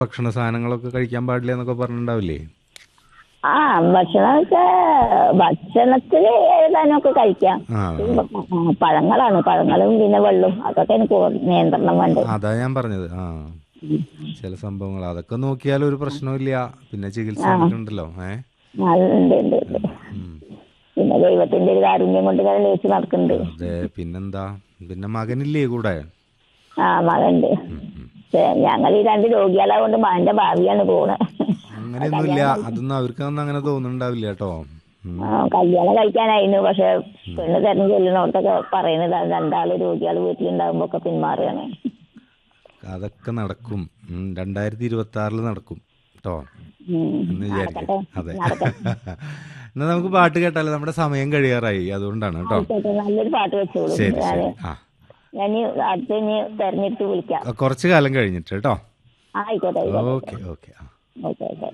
ഭക്ഷണ സാധനങ്ങളൊക്കെ കഴിക്കാൻ പാടില്ല എന്നൊക്കെ പറഞ്ഞിട്ടുണ്ടാവില്ലേ ആ ഭക്ഷണം വെച്ചാ ഭക്ഷണത്തില് ഏതാനൊക്കെ കഴിക്കാം ആ ആ, പഴങ്ങളാണ് പഴങ്ങളും പിന്നെ വെള്ളവും അതൊക്കെ എനിക്ക് നിയന്ത്രണം വേണ്ടത് അതാ ഞാൻ പറഞ്ഞത് ആ ചില സംഭവങ്ങൾ അതൊക്കെ നോക്കിയാൽ ഒരു പ്രശ്നമില്ല പിന്നെ ചികിത്സ ഉണ്ടല്ലോ ഏ ആ, ഉണ്ട് ഉണ്ട് ഉണ്ട് ഉം. പിന്നെ ദൈവത്തിന്റെ ഒരു കാരുണ്യം കൊണ്ട് ഇങ്ങനെ ലേച്ച് നടക്കുന്നുണ്ട് അതെ പിന്നെന്താ പിന്നെ മകനില്ലേ കൂടെ ആ മകണ്ട് പക്ഷേ ഞങ്ങൾ ഈ രണ്ട് രോഗികളെ കൊണ്ട് മകന്റെ ഭാവിയാണ് പോണത് അങ്ങനെയൊന്നുമില്ല അതൊന്നും അവർക്കൊന്നും അങ്ങനെ തോന്നുന്നുണ്ടാവില്ല കേട്ടോ ഉം. ആ, കല്യാണം കഴിക്കാനായിരുന്നു പക്ഷെ പെണ്ണ് തെരഞ്ഞു ചെല്ലുന്നോടത്തൊക്കെ പറയുന്നത് അത് രണ്ടാള് രോഗികൾ വീട്ടിലുണ്ടാകുമ്പോ ഒക്കെ പിന്മാറുകയാണ് അതൊക്കെ നടക്കും ഉം, രണ്ടായിരത്തി ഇരുപത്തി ആറിൽ നടക്കും കേട്ടോ ഉം. എന്ന് വിചാരിക്കും അതെ നടക്കട്ടെ. എന്നാ നമുക്ക് പാട്ട് കേട്ടാലോ നമ്മുടെ സമയം കഴിയാറായി അതുകൊണ്ടാണ് കേട്ടോ ആയിക്കോട്ടെ, നല്ലൊരു പാട്ട് വെച്ചോളൂ ശരി ഞാന് ശരി ആ ഞാൻ അടുത്ത് ഇനി തെരഞ്ഞെടുത്ത് വിളിക്കാം കുറച്ച് കാലം കഴിഞ്ഞിട്ട് കേട്ടോ ആയിക്കോട്ടെ ആയിക്കോട്ടെ ഓക്കെ ഓക്കെ ആ ഓക്കെ ഓക്കെ